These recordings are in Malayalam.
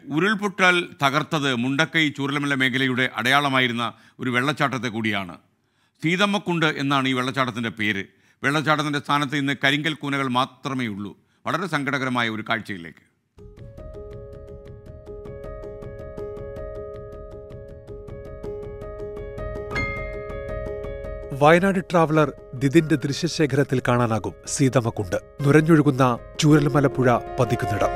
ഉരുൾപൊട്ടൽ തകർത്തത് മുണ്ടക്കൈ ചൂരലമല മേഖലയുടെ അടയാളമായിരുന്ന ഒരു വെള്ളച്ചാട്ടത്തെ കൂടിയാണ് സീതമ്മക്കുണ്ട് എന്നാണ് ഈ വെള്ളച്ചാട്ടത്തിൻ്റെ പേര് വെള്ളച്ചാട്ടത്തിൻ്റെ സ്ഥാനത്ത് ഇന്ന് കരിങ്കൽ കൂനകൾ മാത്രമേ ഉള്ളൂ വളരെ സങ്കടകരമായ ഒരു കാഴ്ചയിലേക്ക് വയനാട് ട്രാവലർ ദിദിന്റെ ദൃശ്യശേഖരത്തിൽ കാണാനാകും സീതമ്മക്കുണ്ട് നുരഞ്ഞൊഴുകുന്ന ചൂരൽമലപ്പുഴ പതിക്കുന്നിടം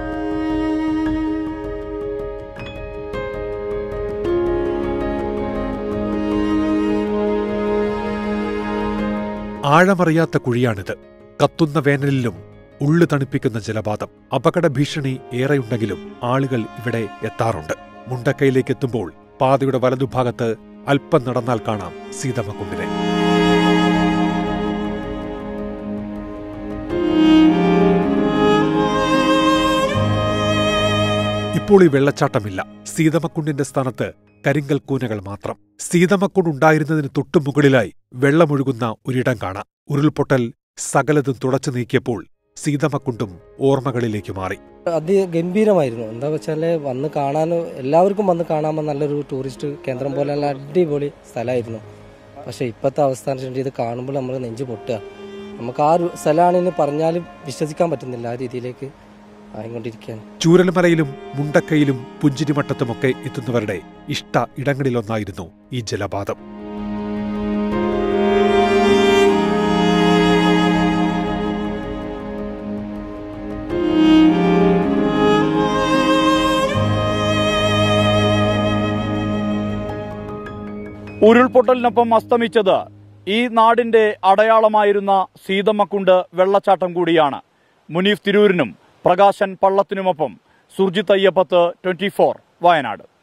ആഴമറിയാത്ത കുഴിയാണിത് കത്തുന്ന വേനലിലും ഉള്ളു തണുപ്പിക്കുന്ന ജലപാതം അപകട ഭീഷണി ഏറെയുണ്ടെങ്കിലും ആളുകൾ ഇവിടെ എത്താറുണ്ട് മുണ്ടക്കൈയിലേക്ക് എത്തുമ്പോൾ പാതയുടെ വലതുഭാഗത്ത് അല്പം നടന്നാൽ കാണാം സീതമ്മക്കുണ്ടിനെ ഇപ്പോൾ ഈ വെള്ളച്ചാട്ടമില്ല സീതമ്മക്കുണ്ടിന്റെ സ്ഥാനത്ത് കരിങ്കൽ കൂനകൾ മാത്രം സീതമ്മക്കുണ്ട് ഉണ്ടായിരുന്നതിന് തൊട്ടുമുകളിലായി വെള്ളമൊഴുകുന്ന ഒരിടം കാണാം ഉരുൾപൊട്ടൽ സകലതും തുടച്ചു നീക്കിയപ്പോൾ സീതമ്മക്കുണ്ടും ഓർമ്മകളിലേക്ക് മാറി അതിഗംഭീരമായിരുന്നു എന്താ വെച്ചാല് വന്ന് കാണാൻ എല്ലാവർക്കും വന്ന് കാണാൻ നല്ലൊരു ടൂറിസ്റ്റ് കേന്ദ്രം പോലെ നല്ല അടിപൊളി സ്ഥലമായിരുന്നു പക്ഷെ ഇപ്പോഴത്തെ അവസ്ഥ എന്ന് വെച്ചിട്ടുണ്ടെങ്കിൽ ഇത് കാണുമ്പോൾ നമ്മൾ നെഞ്ച് പൊട്ടുക നമുക്ക് ആ ഒരു സ്ഥലമാണെന്ന് പറഞ്ഞാലും വിശ്വസിക്കാൻ പറ്റുന്നില്ല ആ രീതിയിലേക്ക് ആയിക്കൊണ്ടിരിക്കുകയാണ് ചൂരൽമലയിലും മുണ്ടക്കയിലും പുഞ്ചിരിമട്ടത്തുമൊക്കെ എത്തുന്നവരുടെ ഇഷ്ട ഇടങ്ങളിലൊന്നായിരുന്നു ഈ ജലപാതം ഉരുൾപൊട്ടലിനൊപ്പം അസ്തമിച്ചത് ഈ നാടിന്റെ അടയാളമായിരുന്ന സീതമ്മക്കുണ്ട് വെള്ളച്ചാട്ടം കൂടിയാണ് മുനീഫ് തിരൂരിനും പ്രകാശൻ പള്ളത്തിനുമൊപ്പം സുർജിത്ത് അയ്യപ്പത്ത് ട്വന്റി വയനാട്